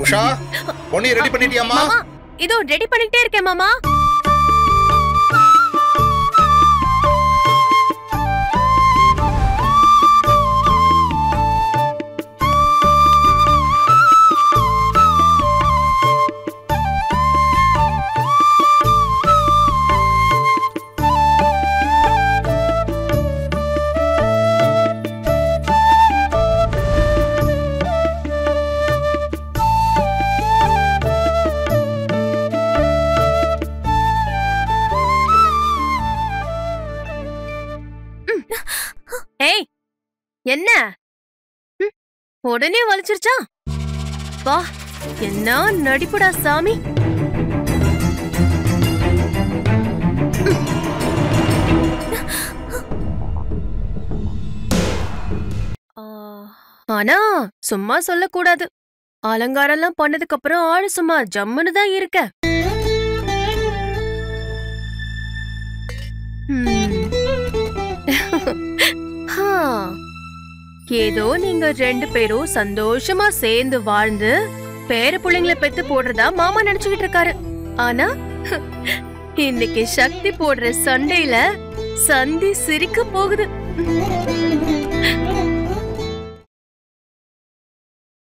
உஷா பொண்ணு ரெடி பண்ணிட்டியாமா மாமா இதோ ரெடி பண்ணிட்டே இருக்கேன் மாமா ஏய் என்ன ம், உடனே வலிச்சிருச்சா வா என்ன நடிப்புடா சாமி ஆ, ஆனா சும்மா சொல்லக்கூடாது அலங்காரம்லாம் பண்ணதுக்கு அப்புறம் ஆளு சும்மா ஜம்முன்னு தான் இருக்க ம். ஹா. ஏதோ நீங்க ரெண்டு பேரும் சந்தோஷமா சேர்ந்து வாழ்ந்து பேர பிள்ளைங்களை பெத்து போடுறதா மாமா நினைச்சுக்கிட்டு இருக்காரு ஆனா இன்னைக்கு சக்தி போடுற சண்டையில சந்தி சிரிக்க போகுது